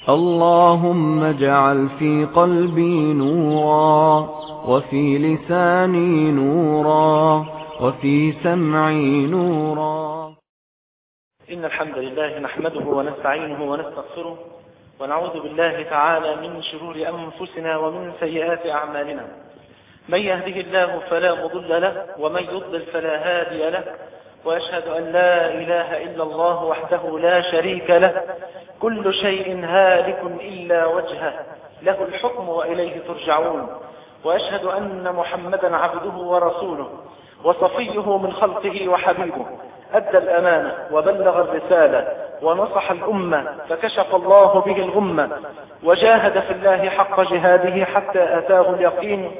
اللهم اجعل في قلبي نورا وفي لساني نورا وفي سمعي نورا إن الحمد لله نحمده ونستعينه ونستغفره ونعوذ بالله تعالى من شرور أنفسنا ومن سيئات أعمالنا من يهده الله فلا مضل له ومن يضلل فلا هادي له وأشهد أن لا إله إلا الله وحده لا شريك له كل شيء هالك إلا وجهه له الحكم وإليه ترجعون وأشهد أن محمدا عبده ورسوله وصفيه من خلقه وحبيبه أدى الأمانة وبلغ الرسالة ونصح الأمة فكشف الله به الغمة وجاهد في الله حق جهاده حتى أتاه اليقين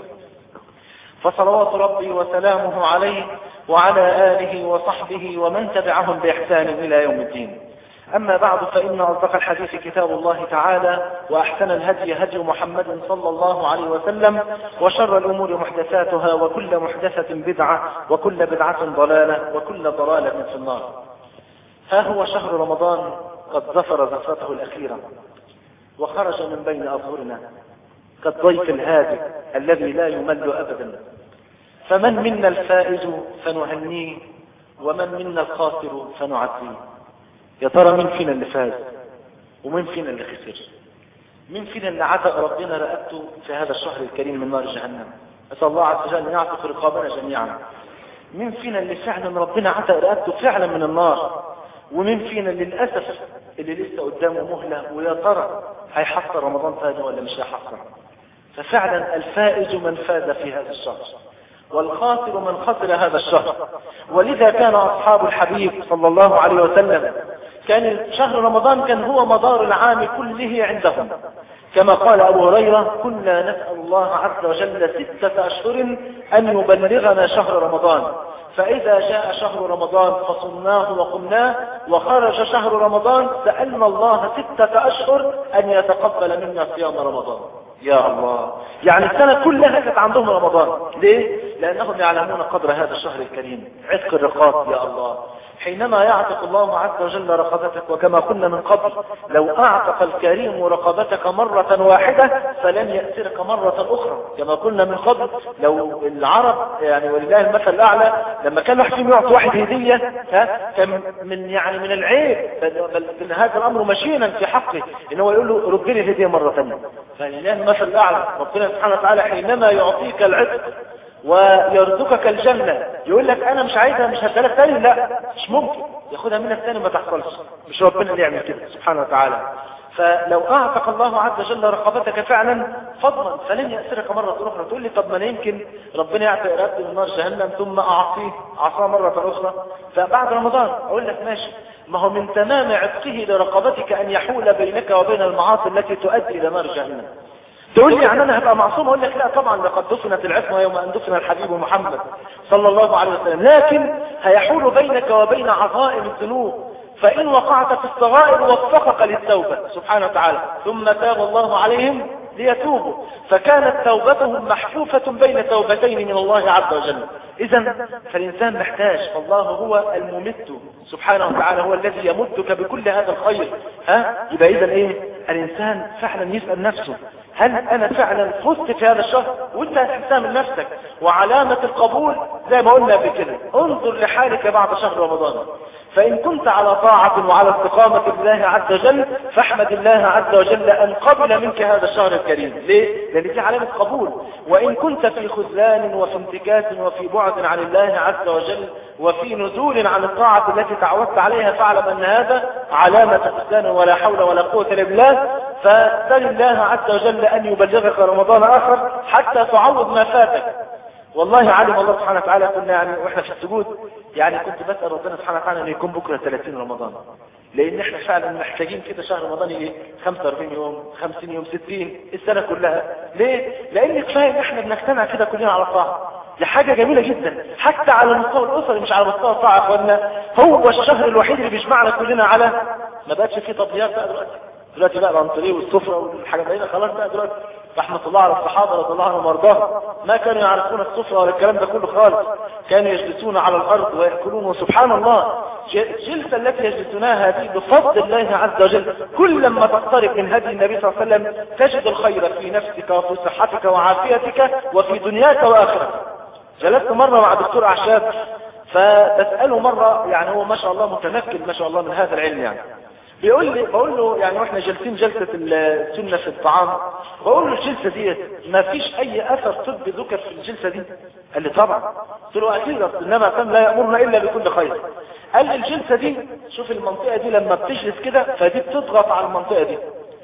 فصلوات ربي وسلامه عليه وعلى آله وصحبه ومن تبعهم بإحسان إلى يوم الدين أما بعد فإن أصدق الحديث كتاب الله تعالى وأحسن الهدي هدي محمد صلى الله عليه وسلم وشر الأمور محدثاتها وكل محدثة بدعة وكل بدعة ضلالة وكل ضلالة في النار ها هو شهر رمضان قد ظفر زفرته الأخيرة وخرج من بين أظهرنا كالضيف الهادئ الذي لا يمل أبدا فمن منا الفائز فنهنيه ومن منا الخاسر فنعزيه يا ترى مين فينا اللي فاز ومين فينا اللي خسر مين فينا اللي عتق ربنا رقبته في هذا الشهر الكريم من نار جهنم أسأل الله عز وجل أن يعتق رقابنا جميعا مين فينا اللي فعلا ربنا عتق رقبته فعلا من النار ومين فينا اللي للأسف اللي لسه قدامه مهلة ويا ترى هيحصل رمضان تاني ولا مش هيحصل ففعلا الفائز من فاز في هذا الشهر والخاسر من خسر هذا الشهر ولذا كان أصحاب الحبيب صلى الله عليه وسلم كان شهر رمضان كان هو مدار العام كله عندهم كما قال أبو هريرة كنا نسأل الله عز وجل ستة أشهر أن يبلغنا شهر رمضان فإذا جاء شهر رمضان فصمناه وقمناه وخرج شهر رمضان سألنا الله ستة أشهر أن يتقبل منا صيام رمضان يا الله يعني السنة كلها كانت عندهم رمضان ليه؟ لأنهم يعلمون قدر هذا الشهر الكريم عتق الرقاب يا الله حينما يعتق الله عز وجل رقبتك وكما قلنا من قبل لو أعتق الكريم رقبتك مرة واحدة فلن يأسرك مرة أخرى كما قلنا من قبل لو العرب يعني ولله المثل الأعلى لما كان واحد فيهم يعطي واحد هدية ها كان من يعني من العيب بل هذا الأمر مشينا في حقه إن هو يقول له رد لي الهدية مرة ثانية فلله المثل الأعلى ربنا سبحانه وتعالى حينما يعطيك العتق ويرزقك الجنة يقول لك انا مش عايزها مش هدالك تاني لا مش ممكن ياخدها منك تاني ما تحصلش مش ربنا اللي يعمل كده سبحانه وتعالى فلو اعتق الله عز وجل رقبتك فعلا فضلا فلن يأسرك مرة اخرى تقول لي طب ما انا يمكن ربنا يعطي ربي من نار جهنم ثم اعصيه عصاه مرة اخرى فبعد رمضان اقول لك ماشي ما هو من تمام عتقه لرقبتك ان يحول بينك وبين المعاصي التي تؤدي الى نار جهنم تقول لي يعني انا هبقى معصوم اقول لك لا طبعا لقد دفنت العصمه يوم ان دفن الحبيب محمد صلى الله عليه وسلم لكن هيحول بينك وبين عظائم الذنوب فان وقعت في الصغائر وفقك للتوبه سبحانه وتعالى ثم تاب الله عليهم ليتوبوا فكانت توبتهم محفوفة بين توبتين من الله عز وجل إذا فالإنسان محتاج فالله هو الممت سبحانه وتعالى هو الذي يمدك بكل هذا الخير ها يبقى إذا إيه الإنسان فعلا يسأل نفسه هل أنا فعلا فزت في هذا الشهر وانت هتحسها من نفسك وعلامة القبول زي ما قلنا بكده انظر لحالك بعد شهر رمضان فإن كنت على طاعة وعلى استقامة الله عز وجل فاحمد الله عز وجل أن قبل منك هذا الشهر الكريم ليه؟ لأن دي علامة قبول وإن كنت في خذلان وفي انتكاس وفي بعد عن الله عز وجل وفي نزول عن الطاعة التي تعودت عليها فاعلم أن هذا علامة خذلان ولا حول ولا قوة إلا بالله فسل الله عز وجل أن يبلغك رمضان آخر حتى تعوض ما فاتك والله علم الله سبحانه وتعالى كنا يعني واحنا في السجود يعني كنت بسأل ربنا سبحانه وتعالى ان يكون بكرة 30 رمضان لان احنا فعلا محتاجين كده شهر رمضان ايه 45 يوم 50 يوم 60 السنة كلها ليه لان كفايه ان احنا بنجتمع كده كلنا على طاعة دي حاجة جميلة جدا حتى على المستوى الاسري مش على مستوى الطاعة يا اخوانا هو الشهر الوحيد اللي بيجمعنا كلنا على ما بقتش فيه تضييع بقى دلوقتي دلوقتي بقى الانطريه والسفره والحاجات دي خلاص بقى دلوقتي رحمة الله على الصحابة رضي الله عنهم وارضاهم ما كانوا يعرفون السفرة ولا الكلام ده كله خالص كانوا يجلسون على الأرض ويأكلون وسبحان الله الجلسة التي يجلسونها هذه بفضل الله عز وجل كل لما تقترب من هدي النبي صلى الله عليه وسلم تجد الخير في نفسك وفي صحتك وعافيتك وفي دنياك وآخرتك جلست مرة مع دكتور أعشاب فبسأله مرة يعني هو ما شاء الله متمكن ما شاء الله من هذا العلم يعني بيقول لي بقول له يعني واحنا جالسين جلسة السنة في الطعام بقول له الجلسة دي ما فيش اي اثر طبي ذكر في الجلسة دي قال لي طبعا قلت له اكيد انما كان لا يأمرنا الا بكل خير قال لي الجلسة دي شوف المنطقة دي لما بتجلس كده فدي بتضغط على المنطقة دي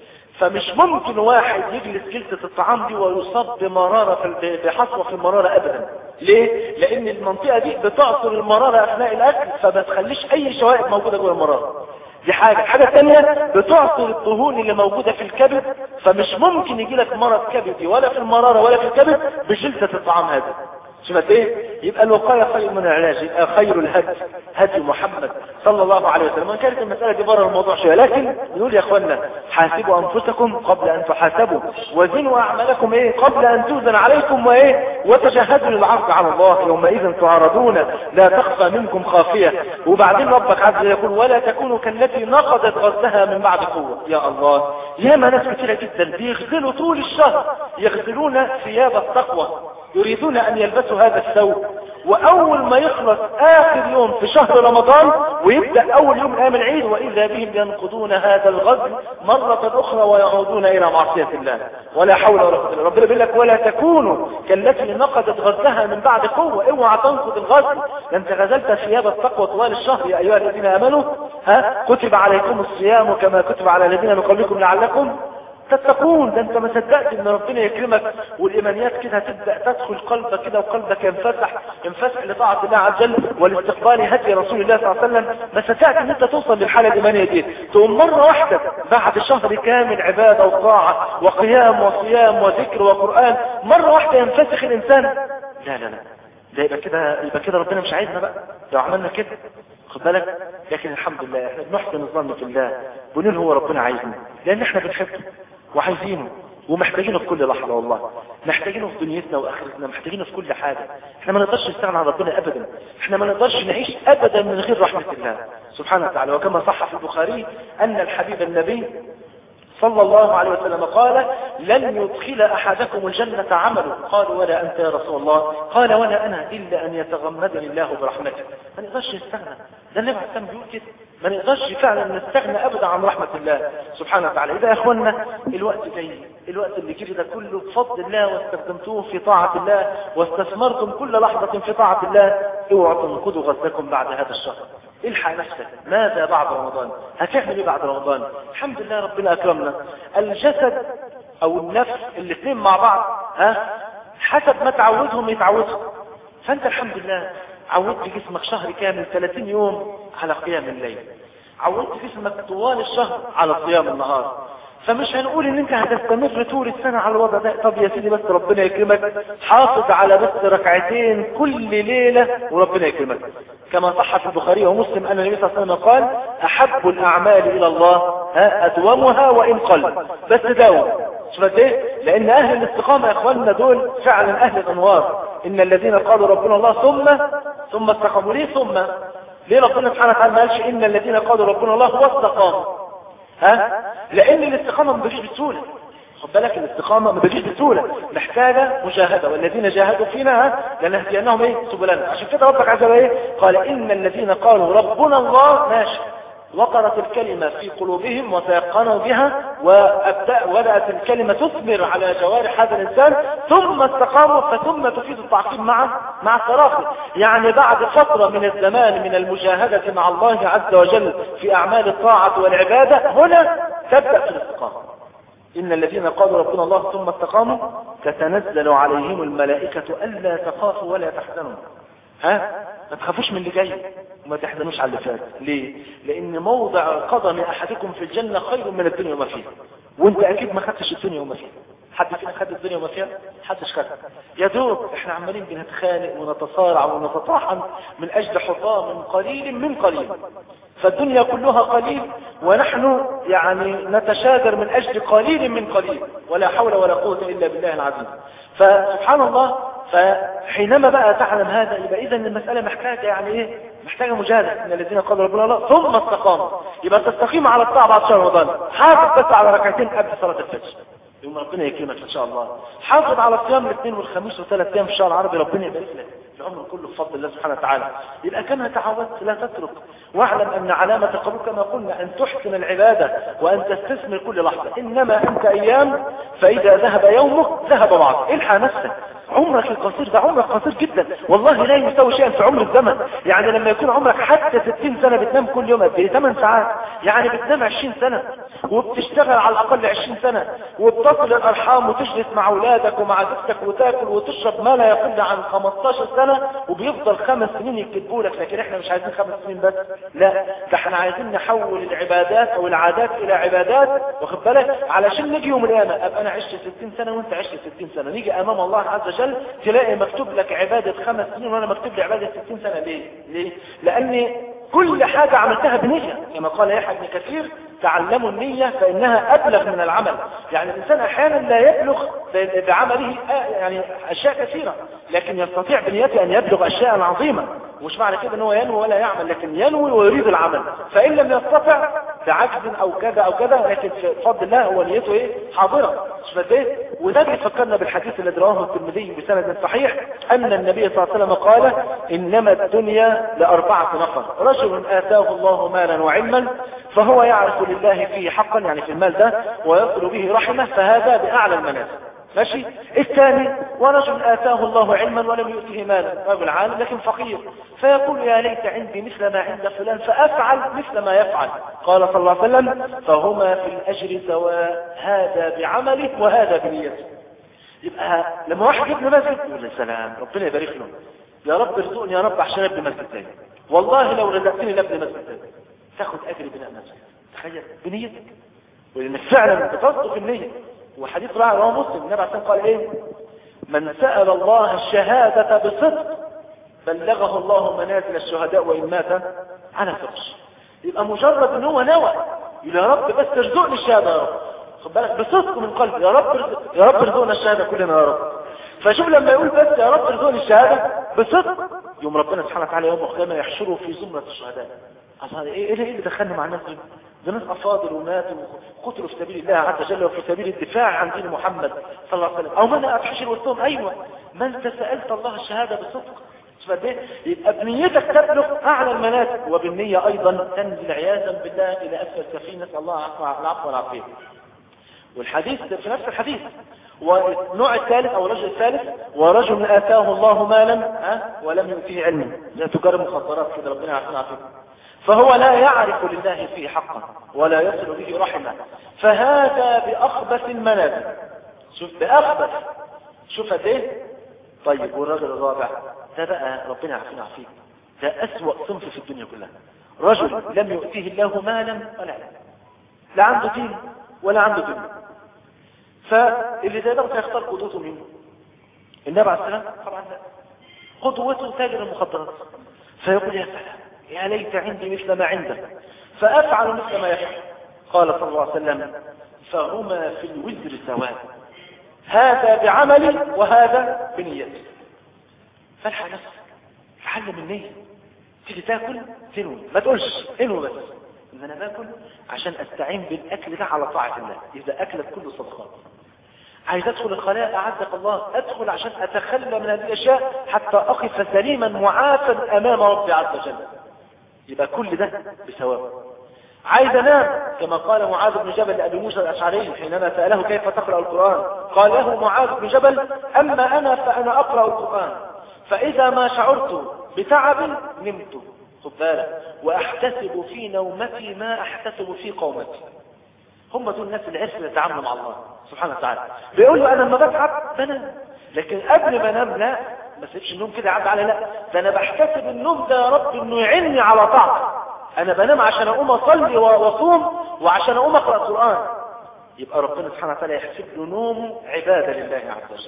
فمش ممكن واحد يجلس جلسة الطعام دي ويصاب بمرارة بحصوة في المرارة ابدا ليه؟ لان المنطقة دي بتعصر المرارة اثناء الاكل فما تخليش اي شوائب موجودة جوه المرارة دي حاجة حاجة تانية بتعصر الدهون اللي موجودة في الكبد فمش ممكن يجي لك مرض كبدي ولا في المرارة ولا في الكبد بجلسة الطعام هذا شفت ايه يبقى الوقاية خير من العلاج يبقى خير الهدي هدي محمد صلى الله عليه وسلم وان كانت المسألة دي بره الموضوع شوية لكن نقول يا اخوانا حاسبوا انفسكم قبل ان تحاسبوا وزنوا اعمالكم ايه قبل ان توزن عليكم وايه وتجهزوا للعرض على الله يومئذ تعرضون لا تخفى منكم خافية وبعدين ربك عز وجل يقول ولا تكونوا كالتي نقضت غزها من بعد قوة يا الله ياما ناس كثيرة جدا بيغسلوا طول الشهر يغسلون ثياب التقوى يريدون أن يلبسوا هذا الثوب وأول ما يخلص آخر يوم في شهر رمضان ويبدأ أول يوم أيام العيد وإذا بهم ينقضون هذا الغزل مرة أخرى ويعودون إلى معصية الله ولا حول ولا قوة إلا بالله ربنا بيقول لك ولا تكونوا كالتي نقضت غزلها من بعد قوة اوعى تنقض الغزل ده انت غزلت ثياب التقوى طوال الشهر يا أيها الذين آمنوا ها كتب عليكم الصيام كما كتب على الذين من قبلكم لعلكم تتقون ده انت ما صدقت ان ربنا يكرمك والايمانيات كده تبدا تدخل قلبك كده وقلبك ينفتح ينفتح لطاعه الله عز وجل والاستقبال هدي رسول الله صلى الله عليه وسلم ما صدقت ان انت توصل للحاله الايمانيه دي تقوم مره واحده بعد شهر كامل عباده وطاعه وقيام وصيام وذكر وقران مره واحده ينفسخ الانسان لا لا لا ده يبقى كده يبقى كده ربنا مش عايزنا بقى لو عملنا كده خد بالك لكن الحمد لله احنا بنحسن الظن في الله بنقول هو ربنا عايزنا لان احنا بنحبه وعايزينه ومحتاجينه في كل لحظة والله محتاجينه في دنيتنا واخرتنا محتاجينه في كل حاجة احنا ما نقدرش نستغنى عن ربنا ابدا احنا ما نقدرش نعيش ابدا من غير رحمة الله سبحانه وتعالى وكما صح في البخاري ان الحبيب النبي صلى الله عليه وسلم قال لن يدخل أحدكم الجنة عمله قال ولا أنت يا رسول الله قال ولا أنا إلا أن يتغمدني الله برحمته ما نقدرش نستغنى ده النبي عليه السلام بيقول كده ما نقدرش فعلا نستغنى أبدا عن رحمة الله سبحانه وتعالى إذا يا إخوانا الوقت جاي الوقت اللي جري ده كله بفضل الله واستخدمتوه في طاعة الله واستثمرتم كل لحظة في طاعة الله اوعوا تنقضوا غزكم بعد هذا الشهر الحق نفسك ماذا بعد رمضان هتعمل ايه بعد رمضان الحمد لله ربنا اكرمنا الجسد او النفس الاثنين مع بعض ها حسب ما تعودهم يتعودهم فانت الحمد لله عودت جسمك شهر كامل 30 يوم على قيام الليل عودت جسمك طوال الشهر على صيام النهار فمش هنقول ان انت هتستمر طول السنة على الوضع ده طب يا سيدي بس ربنا يكرمك حافظ على بس ركعتين كل ليلة وربنا يكرمك كما صح في البخاري ومسلم ان النبي صلى الله عليه وسلم قال احب الاعمال الى الله ها ادومها وان قل بس داوم شفت ايه لان اهل الاستقامة يا اخواننا دول فعلا اهل الانوار ان الذين قالوا ربنا الله ثم ثم استقاموا ليه ثم ليه ربنا سبحانه وتعالى ما قالش ان الذين قالوا ربنا الله واستقاموا ها لان الاستقامة ما بتجيش بسهولة خد بالك الاستقامة ما بتجيش بسهولة محتاجة مجاهدة والذين جاهدوا فينا لنهدينهم ايه سبلنا عشان كده ربك عز وجل ايه قال ان الذين قالوا ربنا الله ماشي وقرت الكلمة في قلوبهم وتيقنوا بها وبدأت الكلمة تثمر على جوارح هذا الإنسان ثم استقاموا فثم تفيد التعقيب مع مع التراخي يعني بعد فترة من الزمان من المجاهدة مع الله عز وجل في أعمال الطاعة والعبادة هنا تبدأ في الاستقامة إن الذين قالوا ربنا الله ثم استقاموا تتنزل عليهم الملائكة ألا تخافوا ولا تحزنوا ها ما تخافوش من اللي جاي وما تحزنوش على اللي فات ليه لان موضع قدم احدكم في الجنة خير من الدنيا وما فيها وانت اكيد ما خدتش الدنيا وما فيها حد فينا خد الدنيا وما فيها حدش خد يا دوب احنا عمالين بنتخانق ونتصارع ونتطاحن من اجل حطام قليل من قليل فالدنيا كلها قليل ونحن يعني نتشاجر من أجل قليل من قليل ولا حول ولا قوة إلا بالله العظيم فسبحان الله فحينما بقى تعلم هذا يبقى إذا المسألة محتاجة يعني إيه محتاجة مجاهدة إن الذين قالوا ربنا الله ثم استقاموا يبقى تستقيم على الطاعة بعد شهر رمضان حافظ بس على ركعتين قبل صلاة الفجر يوم ربنا يكرمك ان شاء الله حافظ على صيام الاثنين والخميس وثلاث ايام في الشهر العربي ربنا يبارك لك العمر كله بفضل الله سبحانه وتعالى يبقى كما تعودت لا تترك واعلم ان علامة قبول كما قلنا ان تحسن العبادة وان تستثمر كل لحظة انما انت ايام فاذا ذهب يومك ذهب بعض الحى نفسك عمرك القصير ده عمرك قصير جدا والله لا يساوي شيئا في عمر الزمن يعني لما يكون عمرك حتى 60 سنة بتنام كل يوم قد ايه 8 ساعات يعني بتنام 20 سنة وبتشتغل على الاقل 20 سنة وبتصل الارحام وتجلس مع اولادك ومع زوجتك وتاكل وتشرب ما لا يقل عن 15 سنة وبيفضل خمس سنين يكتبوا لك لكن احنا مش عايزين خمس سنين بس لا ده احنا عايزين نحول العبادات او العادات الى عبادات واخد بالك علشان نيجي يوم القيامه ابقى انا عشت 60 سنة وانت عشت 60 سنة نيجي امام الله عز وجل تلاقي مكتوب لك عبادة خمس سنين وانا مكتوب لي عبادة 60 سنة ليه ليه لان كل حاجة عملتها بنية كما قال يحيى بن كثير تعلموا النية فإنها أبلغ من العمل يعني الإنسان أحيانا لا يبلغ بعمله يعني أشياء كثيرة لكن يستطيع بنيته أن يبلغ أشياء عظيمة مش معنى كده أنه ينوي ولا يعمل لكن ينوي ويريد العمل فإن لم يستطع بعجز أو كذا أو كذا لكن في فضل الله هو نيته إيه حاضرة مش ايه وده بيفكرنا بالحديث الذي رواه الترمذي بسند صحيح أن النبي صلى الله عليه وسلم قال إنما الدنيا لأربعة نفر رجل آتاه الله مالا وعلما فهو يعرف لله فيه حقا يعني في المال ده ويصل به رحمه فهذا بأعلى المنازل ماشي الثاني ورجل آتاه الله علما ولم يؤته مالا رجل عالم لكن فقير فيقول يا ليت عندي مثل ما عند فلان فأفعل مثل ما يفعل قال صلى الله عليه وسلم فهما في الأجر سواء هذا بعمله وهذا بنيته يبقى لما واحد يبني مسجد يقول يا سلام ربنا يبارك له يا رب ارزقني يا رب عشان ابني مسجد تاني والله لو رزقتني لابني مسجد تاني تاخد اجر بناء مسجد تخيل بنيتك ولانك فعلا بتصدق النيه وحديث راعي رواه مسلم النبي عليه قال ايه من سأل الله الشهادة بصدق بلغه الله منازل الشهداء وإن مات على فرش يبقى مجرد ان هو نوى يقول يا رب بس ارزقني الشهادة يا رب خد بالك بصدق من قلبي يا رب يا رب ارزقنا الشهادة كلنا يا رب فشوف لما يقول بس يا رب ارزقني الشهادة بصدق يوم ربنا سبحانه وتعالى يوم القيامة يحشره في زمرة الشهداء ايه ايه اللي دخلنا مع الناس دي ده ناس افاضل وماتوا وقتلوا في سبيل الله عز وجل وفي سبيل الدفاع عن دين محمد صلى الله عليه وسلم او من اتحشر وسطهم ايوه ما انت سالت الله الشهاده بصدق يبقى بنيتك تبلغ اعلى المناسك وبالنيه ايضا تنزل عياذا بالله الى اسفل سفينه نسال الله العفو والعافيه والحديث في نفس الحديث والنوع الثالث او الرجل الثالث ورجل اتاه الله مالا ها ولم يؤتيه علما لا تجار مخدرات كده ربنا يعافينا عافيك فهو لا يعرف لله فيه حقا ولا يصل به رحمه فهذا بأخبث المنازل شوف بأخبث شوف قد ايه طيب والرجل الرابع ده بقى ربنا يعافينا عافيك ده أسوأ صنف في الدنيا كلها رجل لم يؤتيه الله مالا ولا علم لا عنده دين ولا عنده دين فاللي زي ده يختار قدوته مين النبي عليه السلام طبعا لا قدوته تاجر المخدرات فيقول يا سلام يا ليت عندي مثل ما عندك فأفعل مثل ما يفعل قال صلى الله عليه وسلم فهما في الوزر سواء هذا بعملي وهذا بنيتي فالحق نفسك تعلم النية تيجي تاكل تنوي ما تقولش انوي بس ان انا باكل عشان استعين بالاكل ده على طاعة الله اذا اكلت كله صدقات عايز ادخل الخلاء اعزك الله ادخل عشان اتخلى من هذه الاشياء حتى اقف سليما معافا امام ربي عز وجل يبقى كل ده بثواب عايز انام كما قال معاذ بن جبل لأبي موسى الأشعري حينما سأله كيف تقرأ القرآن قال له معاذ بن جبل أما أنا فأنا أقرأ القرآن فإذا ما شعرت بتعب نمت خد بالك وأحتسب في نومتي ما أحتسب في قومتي هم دول الناس اللي عرفوا يتعاملوا مع الله سبحانه وتعالى بيقول له أنا لما بتعب بنام لكن قبل ما انام لا ما سيبش النوم كده يعدي علي لا ده انا بحتسب النوم ده يا رب انه يعيني على طاعتك انا بنام عشان اقوم اصلي واصوم وعشان اقوم اقرا قران يبقى ربنا سبحانه وتعالى يحسب له نومه عباده لله عز وجل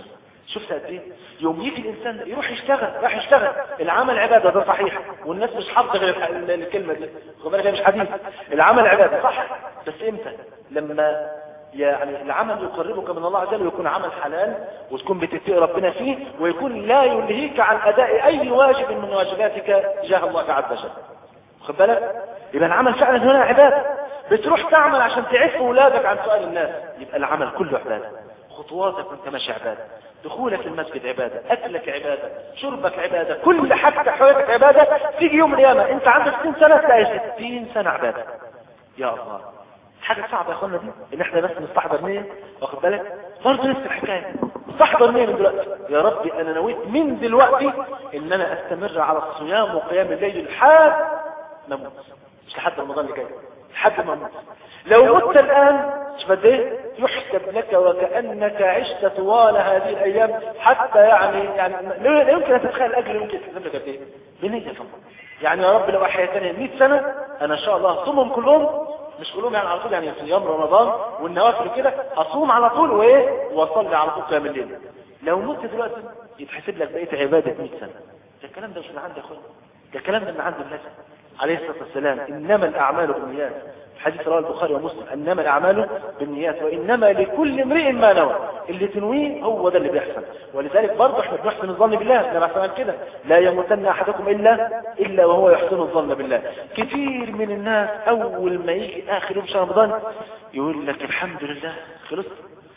شفت قد ايه يوم يجي الانسان يروح يشتغل راح يشتغل العمل عباده ده صحيح والناس مش حافظه غير الكلمه دي خد بالك مش حديث العمل عباده صح بس امتى لما يعني العمل يقربك من الله عز وجل ويكون عمل حلال وتكون بتتقي ربنا فيه ويكون لا يلهيك عن اداء اي واجب من واجباتك تجاه الله عز وجل خد بالك يبقى العمل فعلا هنا عباده بتروح تعمل عشان تعف اولادك عن سؤال الناس يبقى العمل كله عباده خطواتك وانت ماشي عباده دخولك المسجد عبادة أكلك عبادة شربك عبادة كل حاجة حياتك عبادة تيجي يوم القيامة انت عندك 60 سنة تلاقي 60 سنة عبادة يا الله حاجة صعبة يا اخوانا دي ان احنا بس نستحضر نية واخد بالك برضه نفس الحكاية استحضر نية من دلوقتي يا ربي انا نويت من دلوقتي ان انا استمر على الصيام وقيام الليل لحد ما اموت مش لحد رمضان اللي جاي لحد ما اموت لو مت الان شوف قد ايه يحسب لك وكانك عشت طوال هذه الايام حتى يعني يعني لا يمكن ان تتخيل الاجر يمكن تحسب لك قد ايه بنيه فقط يعني يا رب لو احيتني 100 سنه انا ان شاء الله اصومهم كلهم مش كلهم يعني على طول يعني صيام رمضان والنوافل كده اصوم على طول وايه واصلي على طول قيام الليل لو مت دلوقتي يتحسب لك بقيه عباده 100 سنه ده الكلام ده مش من عند اخويا ده الكلام ده من عند الناس عليه الصلاه والسلام انما الاعمال بالنيات حديث رواه البخاري ومسلم انما الاعمال بالنيات وانما لكل امرئ ما نوى اللي تنويه هو ده اللي بيحصل ولذلك برضه احنا بنحسن الظن بالله احنا بحسن كده لا يموتن احدكم الا الا وهو يحسن الظن بالله كثير من الناس اول ما يجي اخر يوم شهر رمضان يقول لك الحمد لله خلصت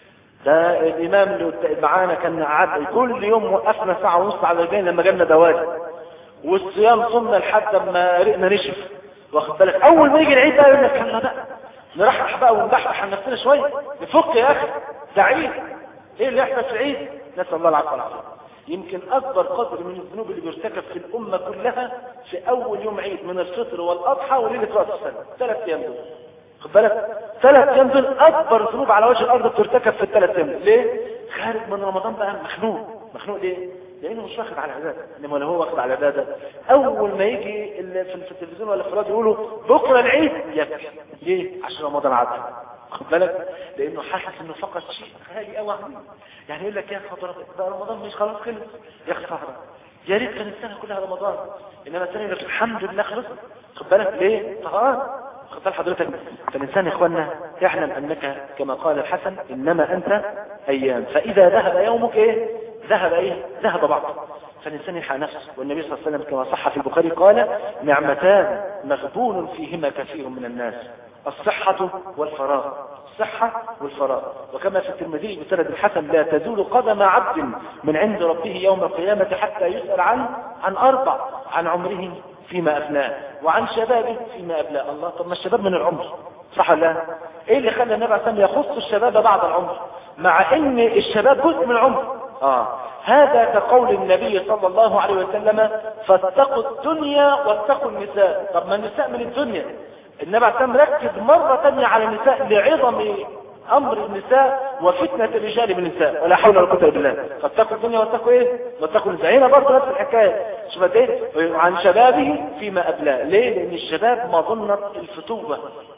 ده الامام اللي معانا كان قعد كل يوم وقفنا ساعه ونص على الجاي لما جالنا دواجن والصيام صمنا لحد ما رقنا نشف واخد بالك اول ما يجي العيد بقى يقول لك يلا بقى نرحرح بقى ونبحبح عن نفسنا شويه نفك يا اخي ده عيد ايه اللي يحصل في العيد نسال الله العفو والعافيه يمكن اكبر قدر من الذنوب اللي بيرتكب في الامه كلها في اول يوم عيد من الفطر والاضحى وليله راس السنه ثلاث ايام دول خد بالك ثلاث ايام دول اكبر ذنوب على وجه الارض بترتكب في الثلاث ايام ليه خارج من رمضان بقى مخنوق مخنوق ليه لانه مش واخد على العباده انما لو هو واخد على العباده اول ما يجي في التلفزيون ولا في الراديو يقولوا بكره العيد يبكي ليه عشان رمضان عدى خد بالك لانه حاسس انه فقد شيء غالي قوي عنه يعني يقول لك يا خبر ده رمضان مش خلاص خلص يا خساره يا ريت كان السنه كلها رمضان انما السنه يقول لك الحمد لله خلص خد بالك ليه طهارات خد بال حضرتك فالانسان يا اخوانا يعلم انك كما قال الحسن انما انت ايام فاذا ذهب يومك ايه ذهب ايه ذهب بعض فالإنسان يلحق نفسه والنبي صلى الله عليه وسلم كما صح في البخاري قال نعمتان مغبون فيهما كثير من الناس الصحة والفراغ الصحة والفراغ وكما في الترمذي بسند الحسن لا تزول قدم عبد من عند ربه يوم القيامة حتى يسأل عن عن أربع عن عمره فيما أفناه وعن شبابه فيما أبلاه الله طب ما الشباب من العمر صح ولا لا ايه اللي خلى النبي عليه الصلاه يخص الشباب بعد العمر مع ان الشباب جزء من العمر اه هذا كقول النبي صلى الله عليه وسلم فاتقوا الدنيا واتقوا النساء طب ما النساء من الدنيا النبي عليه الصلاه ركز مره ثانيه على النساء لعظم امر النساء وفتنة الرجال بالنساء ولا حول ولا قوة الا بالله فاتقوا الدنيا واتقوا ايه واتقوا النساء هنا برضه نفس الحكاية شوف ايه عن شبابه فيما ابلاه ليه لان الشباب مظنة الفتوة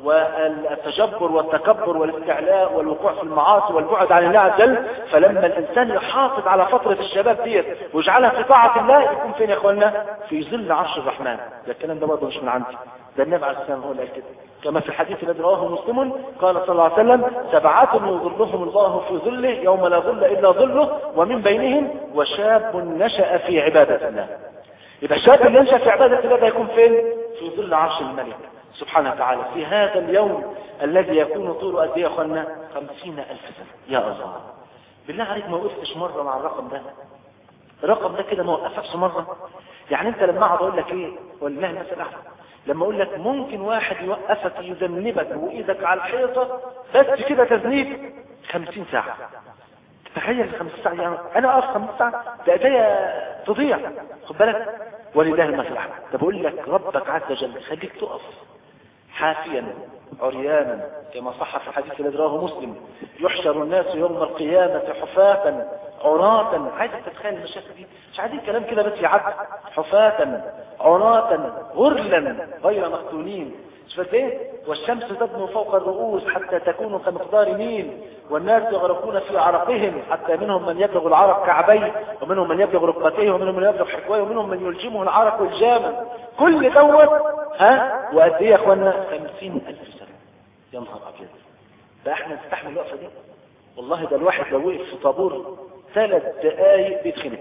والتجبر والتكبر والاستعلاء والوقوع في المعاصي والبعد عن الله عز وجل فلما الانسان يحافظ على فترة الشباب ديت ويجعلها في طاعة الله يكون فين يا اخوانا في ظل عرش الرحمن ده الكلام ده برضه مش من عندي ده النبي عليه السلام هو اللي قال كده كما في الحديث الذي رواه مسلم قال صلى الله عليه وسلم سبعات يظلهم الله في ظله يوم لا ظل الا ظله ومن بينهم وشاب نشأ في عبادة الله يبقى الشاب اللي ينشأ في عبادة الله ده يكون فين في ظل عرش الملك سبحانه وتعالى في هذا اليوم الذي يكون طوله قد ايه يا اخوانا خمسين الف سنة يا الله بالله عليك ما وقفتش مرة مع الرقم ده الرقم ده كده ما وقفكش مرة يعني انت لما اقعد اقول لك ايه والله مثل احسن لما اقول لك ممكن واحد يوقفك يذنبك وايدك على الحيطة بس كده تذنيب خمسين ساعة تخيل الخمسين ساعة يعني انا اقف خمسين ساعة ده ايديا تضيع خد بالك ولله المثل الاعلى ده بقول لك ربك عز وجل خليك تقف حافيا عريانا كما صح في الحديث الذي رواه مسلم يحشر الناس يوم القيامة حفاة عراة عايز تتخيل المشاكل دي مش عايزين كلام كده بس يعد حفاة عراة غرلا غير مختونين شفت ايه والشمس تدنو فوق الرؤوس حتى تكون كمقدار ميل والناس يغرقون في عرقهم حتى منهم من يبلغ العرق كعبيه ومنهم من يبلغ ركبتيه ومنهم من يبلغ حكويه ومنهم من يلجمه العرق والجامع كل دوت ها وقد ايه يا اخوانا خمسين الف سنة يا نهار ابيض ده احنا نستحمل الوقفة دي والله ده الواحد لو وقف في طابور ثلاث دقايق بيتخنق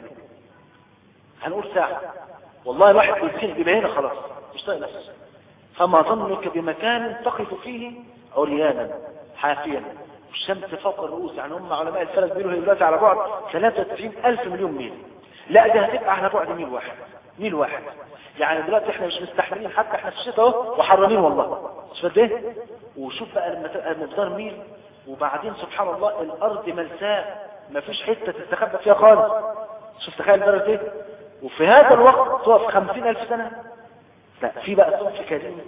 هنقول ساعة والله الواحد بيتخنق بيبقى هنا خلاص مش طايق نفسه فما ظنك بمكان تقف فيه عريانا حافيا والشمس فوق الرؤوس يعني هم علماء الفلك بيقولوا هي دلوقتي على بعد 93 ألف مليون ميل لا ده هتبقى على بعد ميل واحد ميل واحد يعني دلوقتي احنا مش مستحملين حتى احنا في الشتاء اهو وحرانين والله مش فاهم ايه وشوف بقى لما تبقى مقدار ميل وبعدين سبحان الله الارض ملساء ما فيش حته تستخبى فيها خالص شوف تخيل درجه ايه وفي هذا الوقت تقف خمسين ألف سنة لا في بقى صنف كريم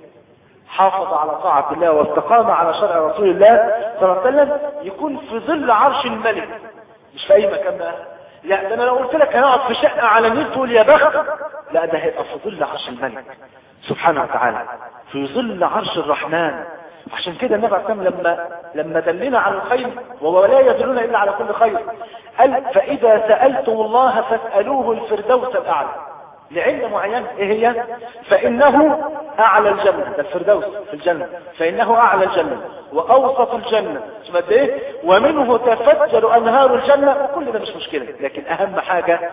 حافظ على طاعة الله واستقام على شرع رسول الله صلى الله عليه وسلم يكون في ظل عرش الملك مش في أي مكان بقى لا ده أنا لو قلت لك هنقعد في شقة على النيل تقول يا بخت لا ده هيبقى في ظل عرش الملك سبحانه وتعالى في ظل عرش الرحمن عشان كده النبي عليه الصلاه لما لما دلنا على الخير وهو لا يدلنا الا على كل خير قال فاذا سالتم الله فاسالوه الفردوس الاعلى لعلة معينة ايه هي فانه اعلى الجنة ده الفردوس في الجنة فانه اعلى الجنة واوسط الجنة سمعت ايه ومنه تفجر انهار الجنة وكل ده مش مشكلة لكن اهم حاجة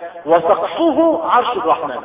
وسقفه عرش الرحمن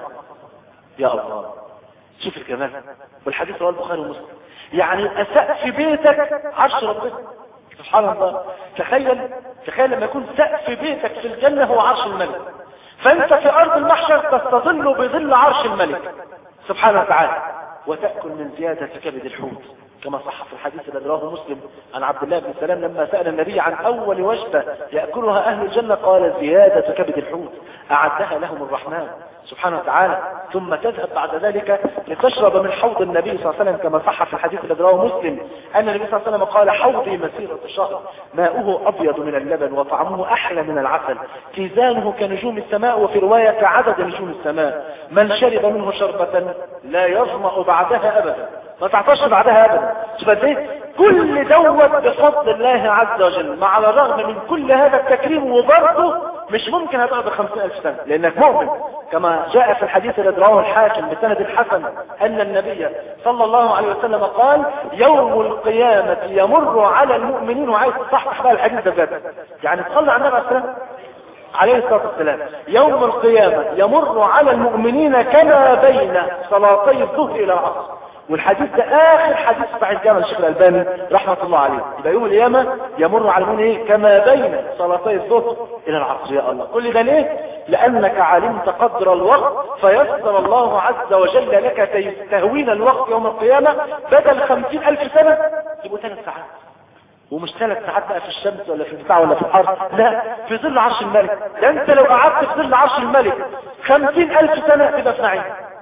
يا الله شوف الجمال والحديث رواه البخاري ومسلم يعني سقف بيتك عرش ربنا سبحان الله تخيل تخيل لما يكون سقف بيتك في الجنة هو عرش الملك فانت في ارض المحشر تستظل بظل عرش الملك سبحانه وتعالى وتأكل من زيادة كبد الحوت كما صح في الحديث الذي رواه مسلم عن عبد الله بن سلام لما سأل النبي عن أول وجبة يأكلها أهل الجنة قال زيادة كبد الحوت أعدها لهم الرحمن سبحانه وتعالى ثم تذهب بعد ذلك لتشرب من حوض النبي صلى الله عليه وسلم كما صح في الحديث الذي رواه مسلم أن النبي صلى الله عليه وسلم قال حوضي مسيرة شهر ماؤه أبيض من اللبن وطعمه أحلى من العسل كيزانه كنجوم السماء وفي رواية كعدد نجوم السماء من شرب منه شربة لا يظمأ بعدها أبدا ما تعطش بعدها أبدا شبت ايه كل دوت بفضل الله عز وجل مع الرغم من كل هذا التكريم وبرضه مش ممكن هتقعد بخمسين ألف سنة لأنك مؤمن كما جاء في الحديث الذي رواه الحاكم بسند الحسن أن النبي صلى الله عليه وسلم قال يوم القيامة يمر على المؤمنين وعايز تصحح بقى الحديث ده بجد يعني تصلي على النبي عليه السلام عليه الصلاة والسلام يوم القيامة يمر على المؤمنين كما بين صلاتي الظهر إلى العصر والحديث ده آخر حديث صحيح الجامع الشيخ الألباني رحمة الله عليه يبقى يوم القيامة يمر على المؤمنين إيه؟ كما بين صلاتي الظهر إلى العصر يا الله كل ده ليه؟ لأنك علمت قدر الوقت فيسر الله عز وجل لك تهوين الوقت يوم القيامة بدل خمسين ألف سنة يبقوا ثلاث ساعات ومش ثلاث ساعات بقى في الشمس ولا في البتاع ولا في الحر لا في ظل عرش الملك ده انت لو قعدت في ظل عرش الملك خمسين ألف سنة تبقى في نعيم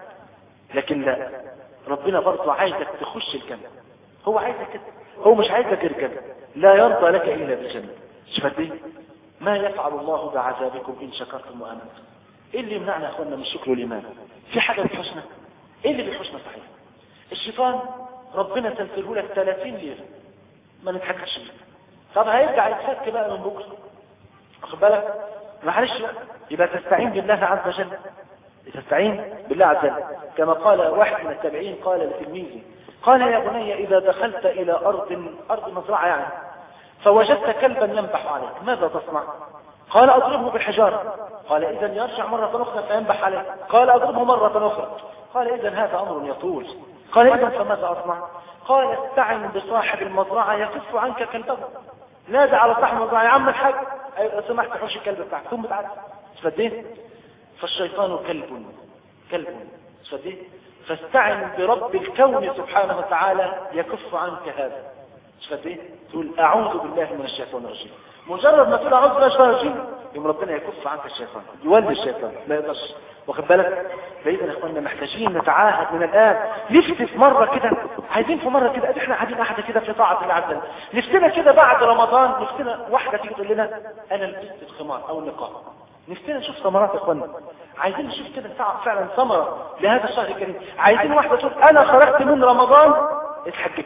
لكن لا ربنا برضه عايزك تخش الجنة هو عايزك كده هو مش عايزك الجنة لا يرضى لك إلا بالجنة شفت ايه ما يفعل الله بعذابكم إن شكرتم وآمنتم ايه اللي يمنعنا يا اخوانا من شكر الإيمان في حاجة بيحوشنا ايه اللي بيحوشنا صحيح الشيطان ربنا سلسله لك 30 ليلة ما نتحكش فيه طب هيرجع يتفك بقى من بكره واخد بالك معلش بقى يبقى تستعين بالله عز وجل تستعين بالله عز وجل كما قال واحد من التابعين قال لتلميذه قال يا بني إذا دخلت إلى أرض أرض مزرعة يعني فوجدت كلبا ينبح عليك ماذا تصنع قال أضربه بالحجارة قال إذا يرجع مرة أخرى فينبح عليك قال أضربه مرة أخرى قال إذا هذا أمر يطول قال إذا فماذا أصنع قال استعن بصاحب المزرعة يكف عنك كلبه نادى على صاحب المزرعة يا عم الحاج أيوة سمحت حوش الكلب بتاعك ثم تعالى فديه فالشيطان كلب كلب فديه فاستعن برب الكون سبحانه وتعالى يكف عنك هذا فديه تقول أعوذ بالله من الشيطان الرجيم مجرد ما تقول أعوذ بالله من الشيطان الرجيم يوم ربنا يكف عنك الشيطان يولد الشيطان ما يقدرش واخد بالك فإذا يا اخوانا محتاجين نتعاهد من الآن نفتي في مرة كده عايزين في مرة كده احنا قاعدين قاعدة كده في طاعة الله عز وجل نفتنا كده بعد رمضان نفتنا واحدة تيجي تقول لنا أنا لبست الخمار أو النقاب نفتنا نشوف ثمرات يا اخوانا عايزين نشوف كده ساعة فعلا ثمرة لهذا الشهر الكريم عايزين واحدة تقول أنا خرجت من رمضان اتحجبت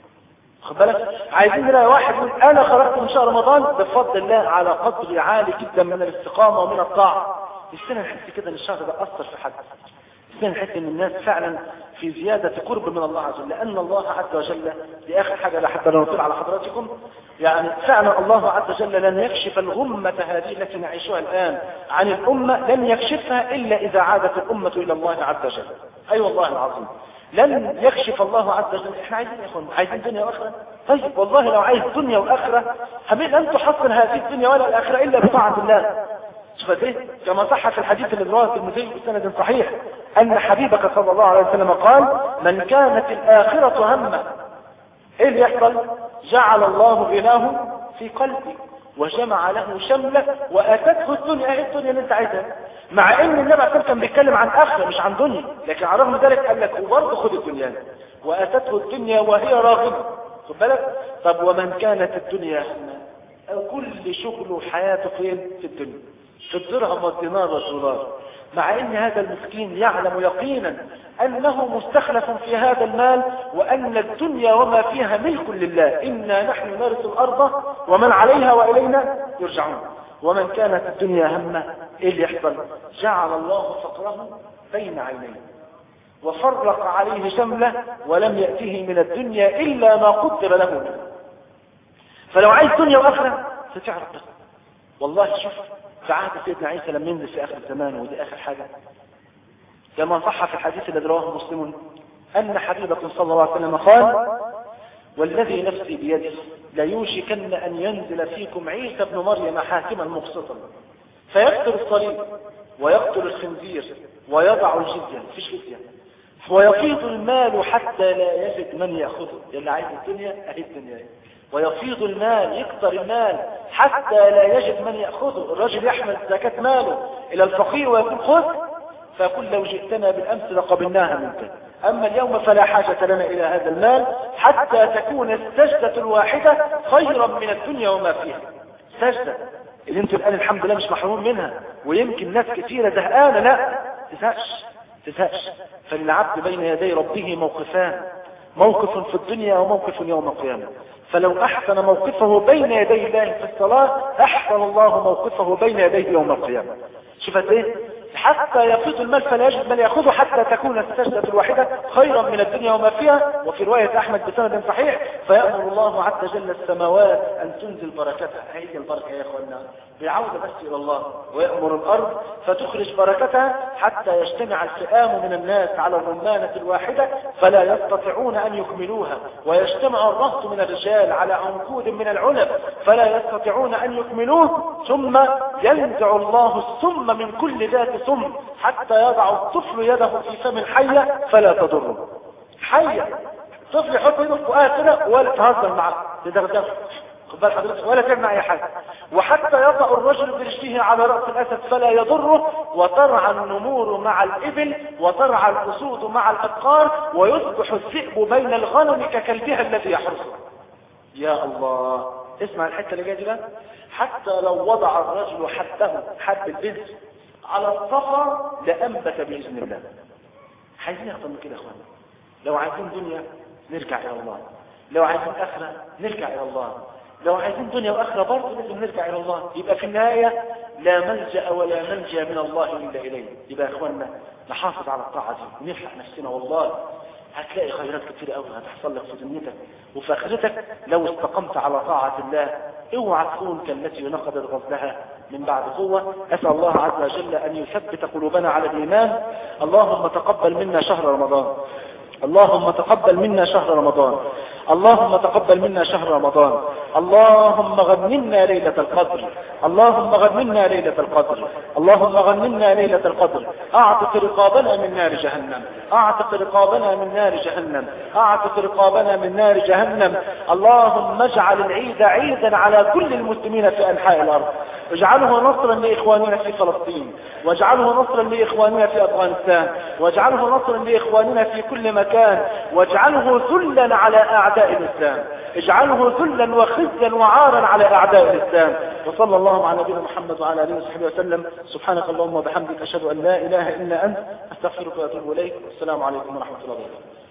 خد بالك عايزين نلاقي واحد يقول انا خرجت من شهر رمضان بفضل الله على قدر عالي جدا من الاستقامه ومن الطاعه السنه نحس كده ان الشهر ده اثر في حد السنه نحس ان الناس فعلا في زياده قرب من الله عز وجل لان الله عز وجل دي اخر حاجه لا حتى لو نطلع على حضراتكم يعني فعلا الله عز وجل لن يكشف الغمه هذه التي نعيشها الان عن الامه لن يكشفها الا اذا عادت الامه الى الله عز وجل اي أيوة والله العظيم لن يكشف الله عز وجل احنا عايزين يا اخوان عايزين دنيا واخره طيب والله لو عايز دنيا واخره لن تحصل هذه الدنيا ولا الاخره الا بطاعه الله شوف ايه كما صح في الحديث اللي رواه الترمذي بسند صحيح ان حبيبك صلى الله عليه وسلم قال من كانت الاخره همه ايه اللي يحصل جعل الله غناه في قلبه وجمع له شمله واتته الدنيا ايه الدنيا اللي انت عايزها مع ان النبي عليه كان بيتكلم عن اخره مش عن دنيا لكن على رغم ذلك قال لك وبرضه خد الدنيا واتته الدنيا وهي راغبه خد بالك طب ومن كانت الدنيا همه كل شغله وحياته فين في الدنيا في الدرهم والدينار والدولار مع ان هذا المسكين يعلم يقينا انه مستخلف في هذا المال وان الدنيا وما فيها ملك لله انا نحن نرث الارض ومن عليها والينا يرجعون ومن كانت الدنيا همه ايه اللي يحصل جعل الله فقره بين عينيه وفرق عليه شمله ولم يأته من الدنيا إلا ما قدر له منه فلو عايز دنيا وآخرة ستعرف بس والله شوف في عهد سيدنا عيسى لم ينزل في آخر الزمان ودي آخر حاجة كما صح في الحديث الذي رواه مسلم أن حبيبكم صلى الله عليه وسلم قال والذي نفسي بيده ليوشكن أن ينزل فيكم عيسى بن مريم حاكما مقسطا فيقتل الصليب ويقتل الخنزير ويضع الجزية مفيش جزية ويفيض المال حتى لا يجد من يأخذه اللي عايز الدنيا أهي الدنيا ويفيض المال يكتر المال حتى لا يجد من يأخذه الرجل يحمل زكاة ماله إلى الفقير ويقول خذ فيقول لو جئتنا بالأمس لقبلناها منك أما اليوم فلا حاجة لنا إلى هذا المال حتى تكون السجدة الواحدة خيرا من الدنيا وما فيها سجدة اللي انتوا الآن الحمد لله مش محروم منها ويمكن ناس كثيرة زهقانة لا تزهقش تزهقش فللعبد بين يدي ربه موقفان موقف في الدنيا وموقف يوم القيامة فلو أحسن موقفه بين يدي الله في الصلاة أحسن الله موقفه بين يديه يوم القيامة شفت ايه حتى يفيض المال فلا يجد من يأخذه حتى تكون السجدة الواحدة خيرا من الدنيا وما فيها وفي رواية أحمد بسند صحيح فيأمر الله عز وجل السماوات أن تنزل بركتها هي البركة يا أخوانا بعودة بس إلى الله ويأمر الأرض فتخرج بركتها حتى يجتمع الفئام من الناس على الرمانة الواحدة فلا يستطيعون أن يكملوها ويجتمع الرهط من الرجال على عنقود من العنب فلا يستطيعون أن يكملوه ثم ينزع الله السم من كل ذات سم حتى يضع الطفل يده في فم الحية فلا تضره حية طفل يحط يده في كده ولا تهزر معه تدغدغ خد بال حضرتك ولا تعمل اي حاجه وحتى يضع الرجل برجله على راس الاسد فلا يضره وترعى النمور مع الابل وترعى الاسود مع الابقار ويصبح الذئب بين الغنم ككلبها الذي يحرسه يا الله اسمع الحته اللي جايه دي بقى حتى لو وضع الرجل حده حد البذر على الصفا لانبت باذن الله عايزين اكتر من كده يا اخوانا لو عايزين دنيا نرجع الى الله لو عايزين اخره نرجع الى الله لو عايزين دنيا واخره برضه لازم نرجع الى الله يبقى في النهايه لا ملجا ولا منجا من الله الا اليه يبقى يا اخوانا نحافظ على الطاعه دي ونفرح نفسنا والله هتلاقي خيرات كتير قوي هتحصل لك في دنيتك وفي اخرتك لو استقمت على طاعه الله اوعى تكون كالتي نقضت غزلها من بعد قوة أسأل الله عز وجل أن يثبت قلوبنا على الإيمان اللهم تقبل منا شهر رمضان اللهم تقبل منا شهر رمضان اللهم تقبل منا شهر رمضان اللهم غنمنا ليلة القدر اللهم غنمنا ليلة القدر اللهم غنمنا ليلة القدر اعتق رقابنا من نار جهنم اعتق رقابنا من نار جهنم اعتق رقابنا من نار جهنم اللهم اجعل العيد عيدا على كل المسلمين في انحاء الارض اجعله نصرا لاخواننا في فلسطين واجعله نصرا لاخواننا في افغانستان واجعله نصرا لاخواننا في كل مكان واجعله ذلا على اعداء الاسلام اجعله ذلا وخزيا وعارا على اعداء الاسلام وصلى الله على نبينا محمد وعلى اله وصحبه وسلم سبحانك اللهم وبحمدك اشهد ان لا اله الا انت استغفرك واتوب اليك والسلام عليكم ورحمه الله وبركاته